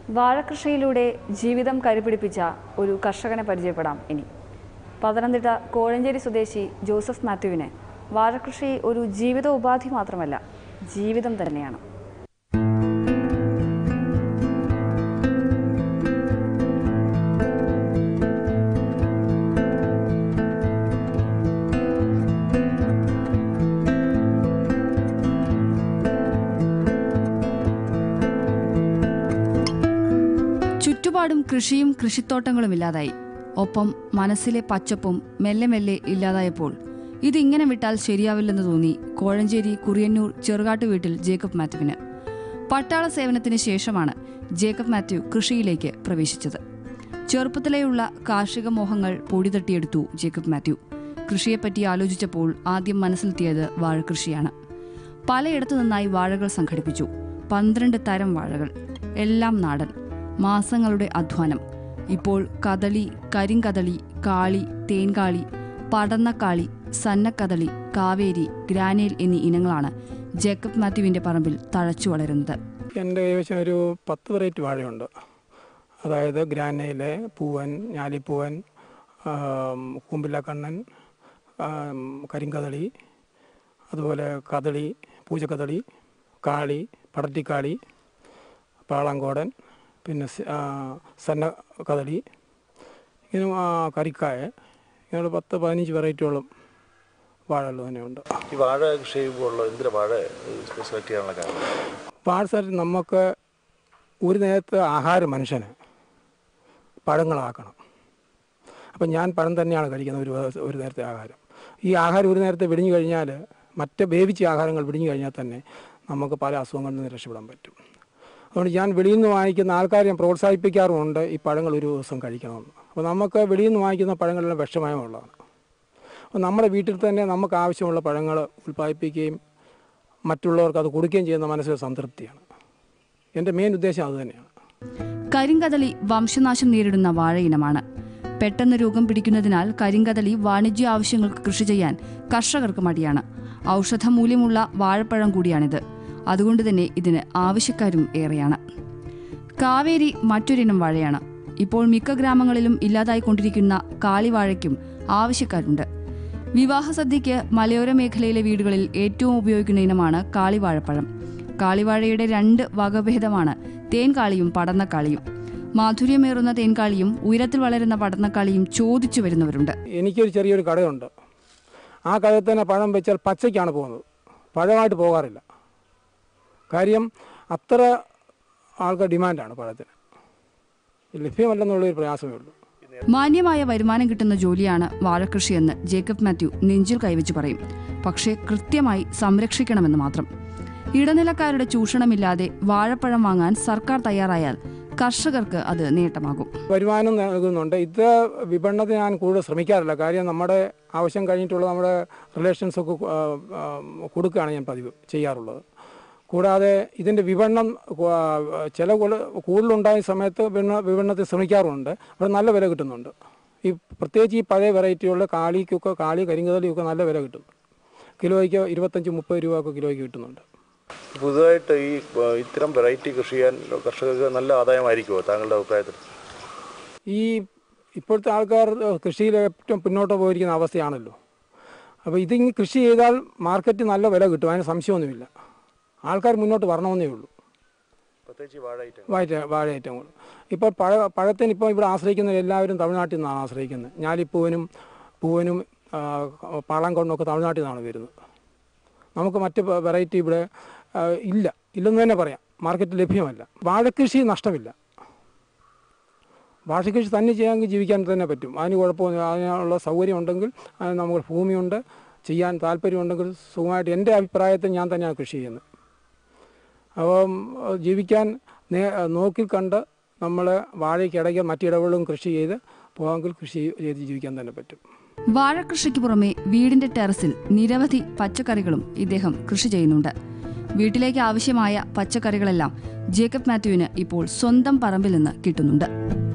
വാഴകൃഷിയിലൂടെ ജീവിതം കരുപിടിപ്പിച്ച ഒരു കർഷകനെ പരിചയപ്പെടാം ഇനി പത്തനംതിട്ട കോഴഞ്ചേരി സ്വദേശി ജോസഫ് മാത്യുവിന് വാഴകൃഷി ഒരു ജീവിത ഉപാധി മാത്രമല്ല ജീവിതം തന്നെയാണ് ചുറ്റുപാടും കൃഷിയും കൃഷിത്തോട്ടങ്ങളും ഇല്ലാതായി ഒപ്പം മനസ്സിലെ പച്ചപ്പും മെല്ലെ മെല്ലെ ഇല്ലാതായപ്പോൾ ഇതിങ്ങനെ വിട്ടാൽ ശരിയാവില്ലെന്ന് തോന്നി കോഴഞ്ചേരി കുറിയന്നൂർ ചെറുകാട്ട് വീട്ടിൽ ജേക്കബ് മാത്യുവിന് പട്ടാള സേവനത്തിന് ശേഷമാണ് ജേക്കബ് മാത്യു കൃഷിയിലേക്ക് പ്രവേശിച്ചത് ചെറുപ്പത്തിലെയുള്ള കാർഷിക മോഹങ്ങൾ പൊടിതട്ടിയെടുത്തു ജേക്കബ് മാത്യു കൃഷിയെപ്പറ്റി ആലോചിച്ചപ്പോൾ ആദ്യം മനസ്സിലെത്തിയത് വാഴകൃഷിയാണ് പലയിടത്തു നിന്നായി വാഴകൾ സംഘടിപ്പിച്ചു പന്ത്രണ്ട് തരം വാഴകൾ എല്ലാം നാടൻ മാസങ്ങളുടെ അധ്വാനം ഇപ്പോൾ കദളി കരിങ്കദളി കാളി തേൻകാളി പടന്നക്കാളി സന്നക്കദളി കാവേരി ഗ്രാനേൽ എന്നീ ഇനങ്ങളാണ് ജേക്കബ് മാത്യുവിന്റെ പറമ്പിൽ തഴച്ചു വളരുന്നത് എൻ്റെ കൈവശം ഒരു പത്ത് വെറൈറ്റി വാഴയുണ്ട് അതായത് ഗ്രാനയിലെ പൂവൻ ഞാലിപ്പൂവൻ ആം, കൂമ്പില്ലക്കണ്ണൻ ആം, കരിങ്കദളി അതുപോലെ കദളി പൂജക്കദളി കാളി പടറ്റിക്കാളി പാളങ്കോടൻ പിന്നെ സ- ആ, സന്ന കദളി ഇങ്ങനെ ആ, കരിക്കായ ഇങ്ങനെ പത്ത് പതിനഞ്ച് വെറൈറ്റിയോളം വാഴകൾ തന്നെയുണ്ട് ഈ വാഴ കൃഷി ചെയ്യുമ്പോൾ എന്തിനാ വാഴ സ്പെഷ്യലായിട്ട് ചെയ്യാനുള്ള കാരണം പാഴ്സൽ നമുക്ക് ഒരു നേരത്തെ ആഹാരം മനുഷ്യന് പഴങ്ങളാക്കണം അപ്പം ഞാൻ പഴം തന്നെയാണ് കഴിക്കുന്നത് ഒരു ദിവസം- ഒരു നേരത്തെ ആഹാരം ഈ ആഹാരം ഒരു നേരത്തെ വിടിഞ്ഞു കഴിഞ്ഞാൽ മറ്റ് വേവിച്ച ആഹാരങ്ങൾ വിടിഞ്ഞു കഴിഞ്ഞാൽ തന്നെ നമുക്ക് പല അസുഖങ്ങളിൽ നിന്ന് രക്ഷപ്പെടാൻ പറ്റും അതുകൊണ്ട് ഞാൻ വെളിയിൽ നിന്ന് വാങ്ങിക്കുന്ന ആൾക്കാരെ ഞാൻ പ്രോത്സാഹിപ്പിക്കാറുമുണ്ട് ഈ പഴങ്ങൾ ഒരു ദിവസം കഴിക്കണമെന്ന് അപ്പോൾ നമുക്ക് വെളിയിൽ നിന്ന് വാങ്ങിക്കുന്ന പഴങ്ങളെല്ലാം വിഷമയമുള്ളതാണ് അപ്പോൾ നമ്മുടെ വീട്ടിൽ തന്നെ നമുക്ക് ആവശ്യമുള്ള പഴങ്ങൾ ഉൽപ്പാദിപ്പിക്കുകയും മറ്റുള്ളവർക്ക് അത് കൊടുക്കുകയും ചെയ്യുന്ന മനസ്സിൽ സംതൃപ്തിയാണ് എൻ്റെ മെയിൻ ഉദ്ദേശം അത് തന്നെയാണ് കരിങ്കദളി വംശനാശം നേരിടുന്ന വാഴയിനമാണ് പെട്ടെന്ന് രോഗം പിടിക്കുന്നതിനാൽ കരിങ്കദളി വാണിജ്യ ആവശ്യങ്ങൾക്ക് കൃഷി ചെയ്യാൻ കർഷകർക്ക് മടിയാണ് ഔഷധമൂല്യമുള്ള വാഴപ്പഴം കൂടിയാണിത് അതുകൊണ്ട് തന്നെ ഇതിന് ആവശ്യക്കാരും ഏറെയാണ് കാവേരി മറ്റൊരിനം വാഴയാണ് ഇപ്പോൾ മിക്ക ഗ്രാമങ്ങളിലും ഇല്ലാതായിക്കൊണ്ടിരിക്കുന്ന കാളിവാഴയ്ക്കും ആവശ്യക്കാരുണ്ട് വിവാഹ സദ്യയ്ക്ക് മലയോര മേഖലയിലെ വീടുകളിൽ ഏറ്റവും ഉപയോഗിക്കുന്ന ഇനമാണ് കാളിവാഴപ്പഴം കാളിവാഴയുടെ രണ്ട് വകഭേദമാണ് തേൻകാളിയും പടന്നക്കാളിയും മാധുര്യമേറുന്ന തേൻകാളിയും ഉയരത്തിൽ വളരുന്ന പടന്നക്കാളിയും ചോദിച്ചു വരുന്നവരുണ്ട് എനിക്കൊരു ചെറിയൊരു കടയുണ്ട് ആ കടയിൽ തന്നെ പഴം വെച്ചാൽ പച്ചയ്ക്കാണ് പോകുന്നത് പഴമായിട്ട് പോകാറില്ല കാര്യം അത്ര ആൾക്കാർ ഡിമാൻഡാണ് പഴത്തിന് ലഭ്യമല്ലെന്നുള്ളൊരു പ്രയാസമേ ഉള്ളൂ മാന്യമായ വരുമാനം കിട്ടുന്ന ജോലിയാണ് വാഴകൃഷിയെന്ന് ജേക്കബ് മാത്യു നെഞ്ചിൽ കൈവച്ച് പറയും പക്ഷേ കൃത്യമായി സംരക്ഷിക്കണമെന്ന് മാത്രം ഇടനിലക്കാരുടെ ചൂഷണമില്ലാതെ വാഴപ്പഴം വാങ്ങാൻ സർക്കാർ തയ്യാറായാൽ കർഷകർക്ക് അത് നേട്ടമാകും വരുമാനം നൽകുന്നുണ്ട് ഇത് വിപണനത്തിന് ഞാൻ കൂടുതൽ ശ്രമിക്കാറില്ല കാര്യം നമ്മുടെ ആവശ്യം കഴിഞ്ഞിട്ടുള്ള നമ്മുടെ റിലേഷൻസൊക്കെ ആ, ആ, കൊടുക്കുകയാണ് ഞാൻ പതിവ് ചെയ്യാറുള്ളത് കൂടാതെ ഇതിൻ്റെ വിപണനം ആ, ചില കൊല- കൂടുതലുണ്ടായ സമയത്ത് വിപണ വിപണനത്തിൽ ശ്രമിക്കാറുണ്ട് അവിടെ നല്ല വില കിട്ടുന്നുണ്ട് ഈ പ്രത്യേകിച്ച് ഈ പഴയ വെറൈറ്റിയുള്ള കാളിക്കൊക്കെ കാളി കരിങ്കതലിയൊക്കെ നല്ല വില കിട്ടും കിലോയ്ക്ക് ഇരുപത്തഞ്ച് മുപ്പത് രൂപ ഒക്കെ കിലോയ്ക്ക് കിട്ടുന്നുണ്ട് പുതുതായിട്ട് ഈ ആ, ഇത്തരം വെറൈറ്റി കൃഷി ചെയ്യാൻ കർഷകർക്ക് നല്ല ആദായമായിരിക്കുമോ താങ്കളുടെ അഭിപ്രായത്തിൽ ഈ ഇപ്പോഴത്തെ ആൾക്കാർ കൃഷിയിൽ ഏറ്റവും പിന്നോട്ട് പോയിരിക്കുന്ന അവസ്ഥയാണല്ലോ അപ്പോൾ ഇതിങ്ങ് കൃഷി ചെയ്താൽ മാർക്കറ്റ് നല്ല വില കിട്ടും അതിന് സംശയമൊന്നുമില്ല ആൾക്കാർ മുന്നോട്ട് വരണമെന്നേ ഉള്ളൂ പ്രത്യേകിച്ച് ഈ വാഴ ഐറ്റം വാഴ വാഴ ഐറ്റങ്ങൾ ഇപ്പോൾ പഴ പഴത്തിന് ഇപ്പോൾ ഇവിടെ ആശ്രയിക്കുന്ന എല്ലാവരും തമിഴ്നാട്ടിൽ നിന്നാണ് ആശ്രയിക്കുന്നത് ഞാലിപ്പൂവനും പൂവനും ആ, പാളംകൊണ്ടും ഒക്കെ തമിഴ്നാട്ടിൽ നിന്നാണ് വരുന്നത് നമുക്ക് മറ്റ് വെറൈറ്റി ഇവിടെ ആ, ഇല്ല ഇല്ലെന്ന് തന്നെ പറയാം മാർക്കറ്റ് ലഭ്യമല്ല വാഴക്കൃഷി നഷ്ടമില്ല വാഴക്കൃഷി തന്നെ ചെയ്യാമെങ്കിൽ ജീവിക്കാൻ തന്നെ പറ്റും അതിന് കുഴപ്പമൊന്നും അതിനുള്ള സൗകര്യം ഉണ്ടെങ്കിൽ അതിന് നമുക്ക് ഭൂമിയുണ്ട് ചെയ്യാൻ താല്പര്യമുണ്ടെങ്കിൽ സുഖമായിട്ട് എൻ്റെ അഭിപ്രായത്തിൽ ഞാൻ തന്നെയാണ് കൃഷി ചെയ്യുന്നത് അപ്പം അഹ് ജീവിക്കാൻ നേ നോക്കി കണ്ട് നമ്മൾ വാഴയ്ക്കിടയ്ക്ക് മറ്റിടവുകളും കൃഷി ചെയ്ത് പോകാമെങ്കിൽ കൃഷി ചെയ്ത് ജീവിക്കാൻ തന്നെ പറ്റും വാഴകൃഷിക്ക് പുറമെ വീടിന്റെ ടെറസിൽ നിരവധി പച്ചക്കറികളും ഇദ്ദേഹം കൃഷി ചെയ്യുന്നുണ്ട് വീട്ടിലേക്ക് ആവശ്യമായ പച്ചക്കറികളെല്ലാം ജേക്കബ് മാത്യുവിന് ഇപ്പോൾ സ്വന്തം പറമ്പിൽ നിന്ന് കിട്ടുന്നുണ്ട്